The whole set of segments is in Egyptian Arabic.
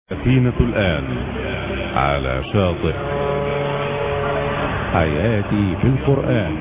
سفينة الآن على شاطئ حياتي بالقرآن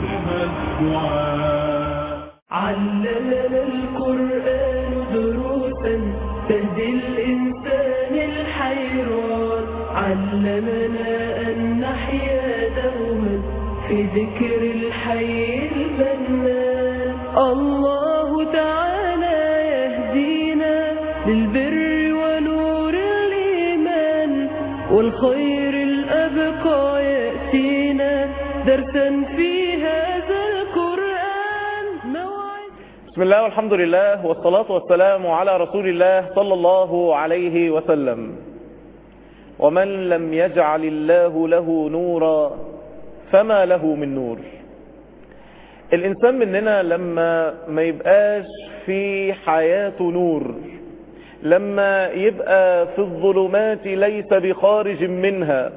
علمنا القرآن دروسا تهدي الإنسان الحيران علمنا أن نحيا دوما في ذكر الحي المنان الله تعالى يهدينا للبر ونور الإيمان والخير الأبقى يأتينا درسا في هذا القرآن موعد بسم الله والحمد لله والصلاة والسلام على رسول الله صلى الله عليه وسلم ومن لم يجعل الله له نورا فما له من نور الإنسان مننا لما ما يبقاش في حياته نور لما يبقى في الظلمات ليس بخارج منها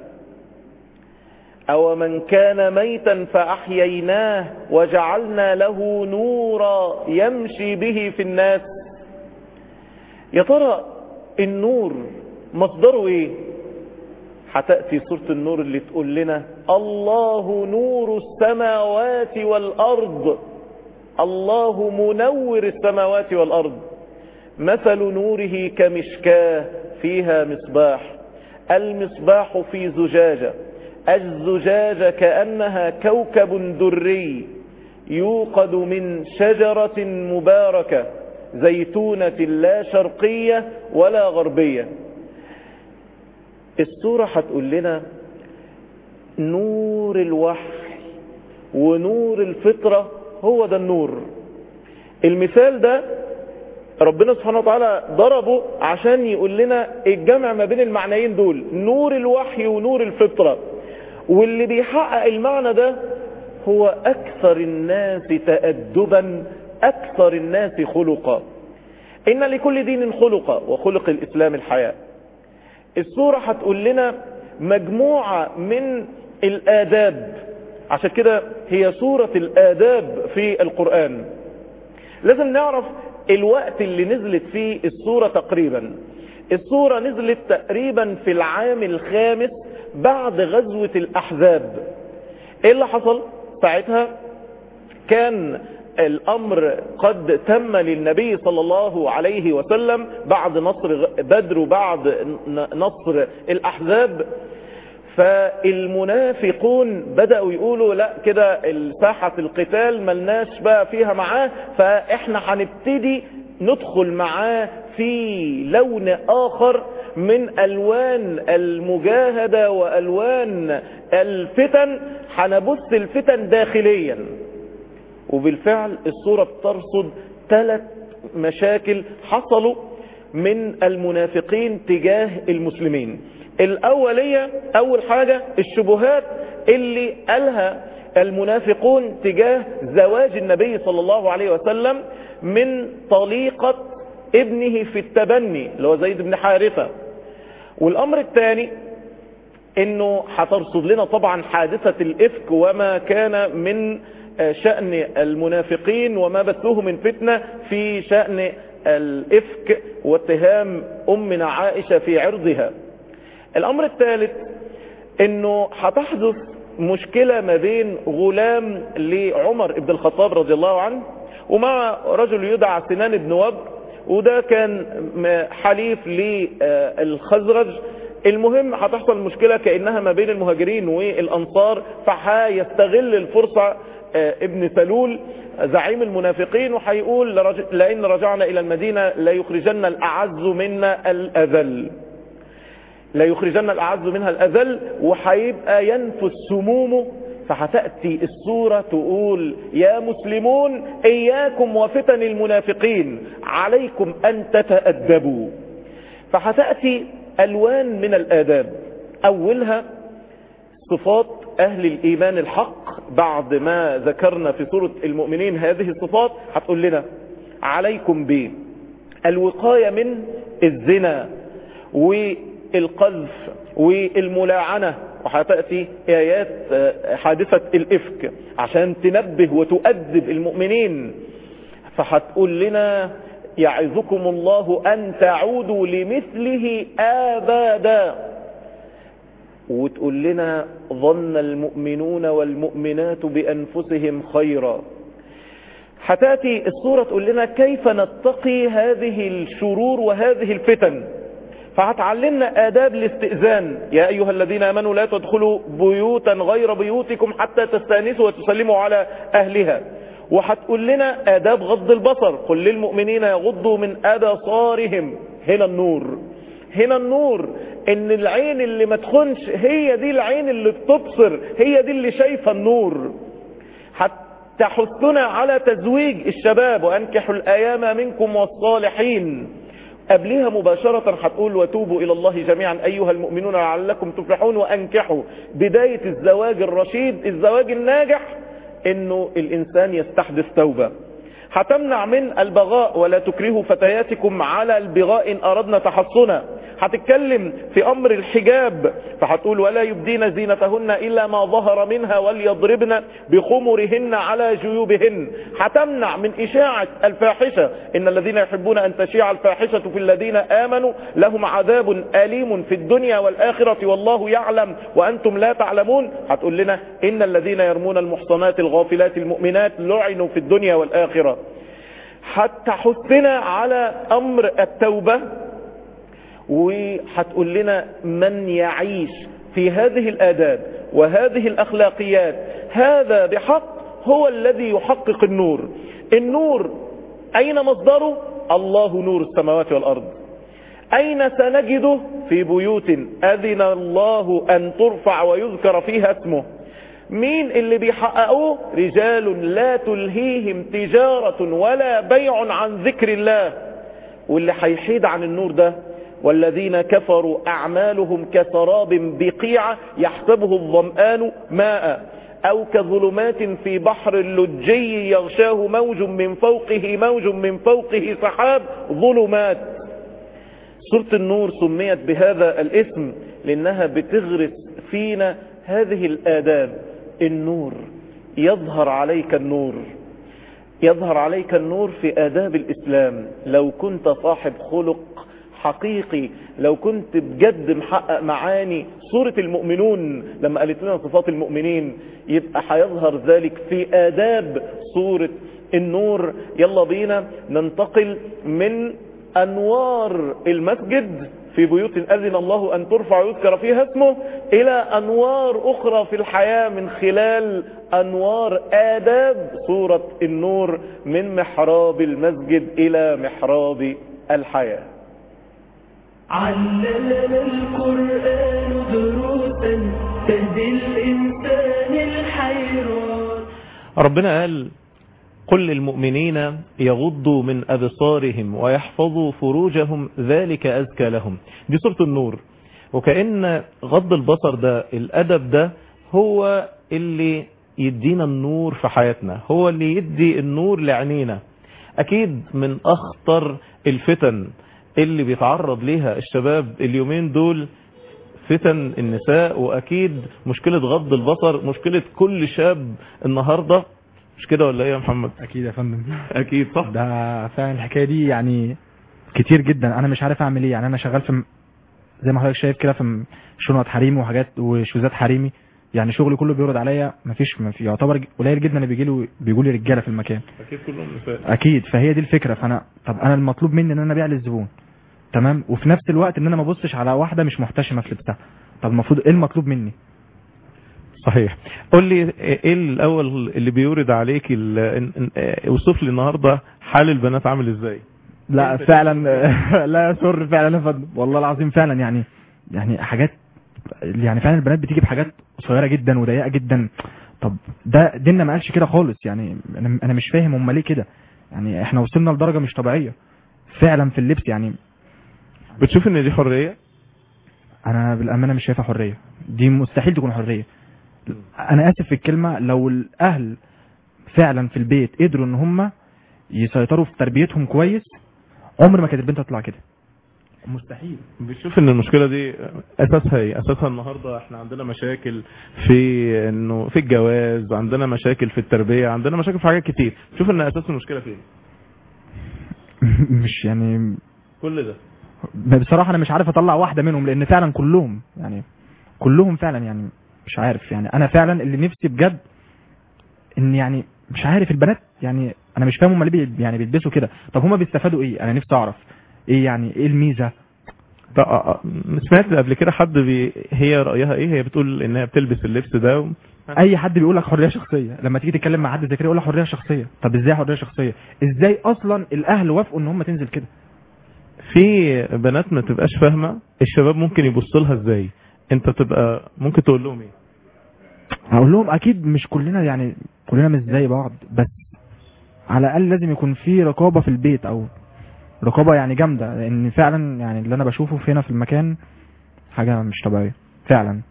أو من كان ميتا فأحييناه وجعلنا له نورا يمشي به في الناس يا ترى النور مصدره ايه هتأتي سورة النور اللي تقول لنا الله نور السماوات والأرض الله منور السماوات والأرض مثل نوره كمشكاه فيها مصباح المصباح في زجاجة الزجاجة كأنها كوكب دري يوقد من شجرة مباركة زيتونة لا شرقية ولا غربية السورة هتقول لنا نور الوحي ونور الفطرة هو ده النور المثال ده ربنا سبحانه وتعالى ضربه عشان يقول لنا الجمع ما بين المعنيين دول نور الوحي ونور الفطرة واللي بيحقق المعنى ده هو أكثر الناس تأدبا أكثر الناس خلقا إن لكل دين خلقا وخلق الإسلام الحياة السورة هتقول لنا مجموعة من الآداب عشان كده هي سورة الآداب في القرآن لازم نعرف الوقت اللي نزلت فيه السورة تقريبا السورة نزلت تقريبا في العام الخامس بعد غزوة الأحزاب ايه اللي حصل ساعتها كان الأمر قد تم للنبي صلى الله عليه وسلم بعد نصر بدر وبعد نصر الأحزاب فالمنافقون بدأوا يقولوا لا كده ساحة القتال ملناش بقى فيها معاه فاحنا هنبتدي ندخل معاه في لون آخر من ألوان المجاهدة وألوان الفتن هنبث الفتن داخليا وبالفعل الصورة بترصد ثلاث مشاكل حصلوا من المنافقين تجاه المسلمين الأولية أول حاجة الشبهات اللي قالها المنافقون تجاه زواج النبي صلى الله عليه وسلم من طليقة ابنه في التبني اللي هو زيد بن حارثة والأمر الثاني انه هترصد لنا طبعا حادثة الافك وما كان من شأن المنافقين وما بثوه من فتنة في شأن الافك واتهام امنا عائشة في عرضها الامر الثالث انه هتحدث مشكلة ما بين غلام لعمر بن الخطاب رضي الله عنه ومع رجل يدعى سنان بن وبر وده كان حليف للخزرج المهم هتحصل مشكلة كأنها ما بين المهاجرين والأنصار فهيستغل الفرصة ابن سلول زعيم المنافقين وهيقول لئن رجعنا إلى المدينة لا يخرجن الأعز منا الأذل لا يخرجن الأعز منها الأذل وهيبقى ينفس سمومه فهتأتي السورة تقول يا مسلمون إياكم وفتن المنافقين عليكم أن تتأدبوا فهتأتي ألوان من الآداب أولها صفات أهل الإيمان الحق بعد ما ذكرنا في سورة المؤمنين هذه الصفات هتقول لنا عليكم به الوقاية من الزنا والقذف والملاعنة وهتأتي آيات حادثة الإفك عشان تنبه وتؤدب المؤمنين فهتقول لنا يعظكم الله أن تعودوا لمثله آبادا وتقول لنا ظن المؤمنون والمؤمنات بأنفسهم خيرا هتاتي الصورة تقول لنا كيف نتقي هذه الشرور وهذه الفتن فهتعلمنا آداب الاستئذان يا أيها الذين آمنوا لا تدخلوا بيوتا غير بيوتكم حتى تستأنسوا وتسلموا على أهلها وهتقول لنا آداب غض البصر قل للمؤمنين يغضوا من أبصارهم هنا النور هنا النور ان العين اللي ما تخنش هي دي العين اللي بتبصر هي دي اللي شايفة النور تحثنا على تزويج الشباب وأنكحوا الأيام منكم والصالحين قبلها مباشرة هتقول وتوبوا إلى الله جميعا أيها المؤمنون لعلكم تفلحون وأنكحوا بداية الزواج الرشيد الزواج الناجح إنه الإنسان يستحدث توبة هتمنع من البغاء ولا تكرهوا فتياتكم على البغاء إن أردنا تحصنا هتتكلم في أمر الحجاب فهتقول ولا يبدين زينتهن إلا ما ظهر منها وليضربن بخمرهن على جيوبهن هتمنع من إشاعة الفاحشة إن الذين يحبون أن تشيع الفاحشة في الذين آمنوا لهم عذاب أليم في الدنيا والآخرة والله يعلم وأنتم لا تعلمون هتقول لنا إن الذين يرمون المحصنات الغافلات المؤمنات لعنوا في الدنيا والآخرة حتى حثنا على أمر التوبة وهتقول لنا من يعيش في هذه الآداب وهذه الأخلاقيات هذا بحق هو الذي يحقق النور النور أين مصدره الله نور السماوات والأرض أين سنجده في بيوت أذن الله أن ترفع ويذكر فيها اسمه مين اللي بيحققوه رجال لا تلهيهم تجارة ولا بيع عن ذكر الله واللي هيحيد عن النور ده والذين كفروا أعمالهم كسراب بقيعة يحسبه الظمآن ماء أو كظلمات في بحر اللجي يغشاه موج من فوقه موج من فوقه سحاب ظلمات سورة النور سميت بهذا الاسم لأنها بتغرس فينا هذه الآداب النور يظهر عليك النور يظهر عليك النور في آداب الإسلام لو كنت صاحب خلق حقيقي لو كنت بجد محقق معاني صورة المؤمنون لما قالت لنا صفات المؤمنين يبقى هيظهر ذلك في آداب صورة النور يلا بينا ننتقل من أنوار المسجد في بيوت أذن الله أن ترفع ويذكر فيها اسمه إلى أنوار أخرى في الحياة من خلال أنوار آداب صورة النور من محراب المسجد إلى محراب الحياة علمنا القرآن دروسا تهدي الإنسان الحيران ربنا قال قل للمؤمنين يغضوا من أبصارهم ويحفظوا فروجهم ذلك أزكى لهم دي سورة النور وكأن غض البصر ده الأدب ده هو اللي يدينا النور في حياتنا هو اللي يدي النور لعينينا أكيد من أخطر الفتن اللي بيتعرض ليها الشباب اليومين دول فتن النساء واكيد مشكلة غض البصر مشكلة كل شاب النهاردة مش كده ولا ايه يا محمد اكيد يا فندم اكيد صح ده فعلا الحكايه دي يعني كتير جدا انا مش عارف اعمل ايه يعني انا شغال في م- زي ما حضرتك شايف كده في م- شنط حريمي وحاجات وشوزات حريمي يعني شغلي كله بيورد عليا مفيش مفيش يعتبر ج- قليل جدا اللي بيجي له بيجوا لي رجاله في المكان اكيد كلهم نساء اكيد فهي دي الفكره فانا طب انا المطلوب مني ان انا ابيع للزبون تمام وفي نفس الوقت ان انا ما ابصش على واحده مش محتشمه في لبسها طب المفروض ايه المطلوب مني صحيح قول لي ايه الاول اللي بيورد عليك ال- إن- إن- آه، اوصف لي النهارده حال البنات عامل ازاي لا أنت فعلا لا يسر فعلا يا فندم والله العظيم فعلا يعني يعني حاجات يعني فعلا البنات بتيجي بحاجات قصيره جدا وضيقه جدا طب ده ديننا ما قالش كده خالص يعني انا انا مش فاهم هم ليه كده يعني احنا وصلنا لدرجه مش طبيعيه فعلا في اللبس يعني بتشوف ان دي حرية انا بالامانه مش شايفها حريه دي مستحيل تكون حريه انا اسف في الكلمه لو الاهل فعلا في البيت قدروا ان هم يسيطروا في تربيتهم كويس عمر ما كانت البنت تطلع كده مستحيل بتشوف ان المشكله دي اساسها ايه اساسها النهارده احنا عندنا مشاكل في انه في الجواز عندنا مشاكل في التربيه عندنا مشاكل في حاجات كتير شوف ان اساس المشكله فين مش يعني كل ده بصراحة انا مش عارف اطلع واحدة منهم لان فعلا كلهم يعني كلهم فعلا يعني مش عارف يعني انا فعلا اللي نفسي بجد ان يعني مش عارف البنات يعني انا مش فاهم هم ليه بي- يعني بيلبسوا كده طب هم بيستفادوا ايه انا نفسي اعرف ايه يعني ايه الميزة طب، آه، آه، سمعت قبل كده حد بي... هي رأيها ايه هي بتقول انها بتلبس اللبس ده و... اي حد بيقول لك حريه شخصيه لما تيجي تتكلم مع حد زي كده يقول لك حريه شخصيه طب ازاي حريه شخصيه ازاي اصلا الاهل وافقوا ان هم تنزل كده في بنات ما تبقاش فاهمة الشباب ممكن يبص لها ازاي انت تبقى ممكن تقول لهم ايه هقول لهم اكيد مش كلنا يعني كلنا مش زي بعض بس على الاقل لازم يكون في رقابه في البيت او رقابه يعني جامده لان فعلا يعني اللي انا بشوفه في هنا في المكان حاجه مش طبيعيه فعلا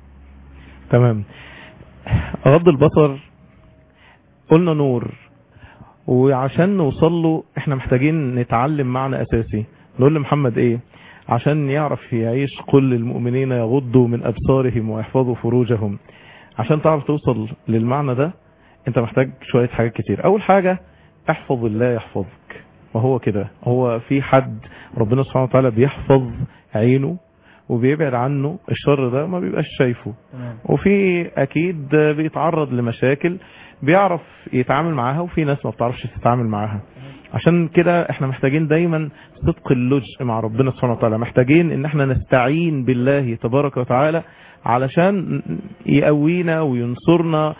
تمام غض البصر قلنا نور وعشان نوصل له احنا محتاجين نتعلم معنى اساسي نقول لمحمد ايه عشان يعرف يعيش كل المؤمنين يغضوا من ابصارهم ويحفظوا فروجهم عشان تعرف توصل للمعنى ده انت محتاج شوية حاجات كتير اول حاجة احفظ الله يحفظك وهو كده هو في حد ربنا سبحانه وتعالى بيحفظ عينه وبيبعد عنه الشر ده ما بيبقاش شايفه وفي اكيد بيتعرض لمشاكل بيعرف يتعامل معاها وفي ناس ما بتعرفش تتعامل معاها عشان كده احنا محتاجين دايما صدق اللجء مع ربنا سبحانه وتعالى محتاجين ان احنا نستعين بالله تبارك وتعالى علشان يقوينا وينصرنا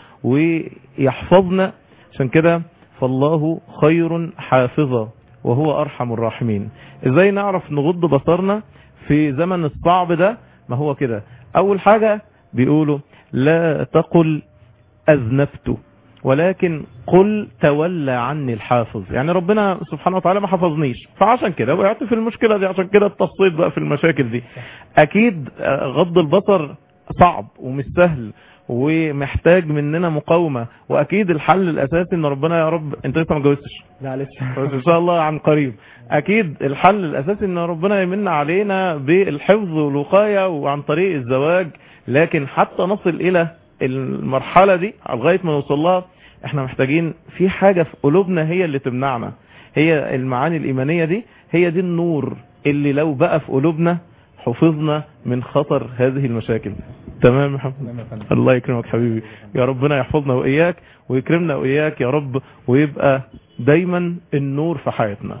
ويحفظنا عشان كده فالله خير حافظا وهو ارحم الراحمين ازاي نعرف نغض بصرنا في زمن الصعب ده ما هو كده اول حاجة بيقولوا لا تقل اذنبت ولكن قل تولى عني الحافظ يعني ربنا سبحانه وتعالى ما حفظنيش فعشان كده وقعت في المشكلة دي عشان كده اتصيت بقى في المشاكل دي اكيد آه، غض البصر صعب ومش سهل ومحتاج مننا مقاومة واكيد الحل الاساسي ان ربنا يا رب انت لسه ما اتجوزتش لا لسه بس ان شاء الله عن قريب اكيد الحل الاساسي ان ربنا يمن علينا بالحفظ والوقاية وعن طريق الزواج لكن حتى نصل الى المرحلة دي لغاية ما نوصل لها احنا محتاجين في حاجة في قلوبنا هي اللي تمنعنا هي المعاني الايمانية دي هي دي النور اللي لو بقى في قلوبنا حفظنا من خطر هذه المشاكل تمام يا محمد الله يكرمك حبيبي يا ربنا يحفظنا وإياك ويكرمنا وإياك يا رب ويبقى دايما النور في حياتنا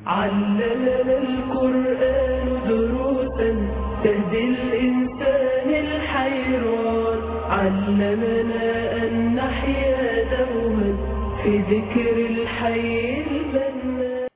علمنا القرآن دروسا تهدي الإنسان الحيران علمنا أن نحيا دوما في ذكر الحي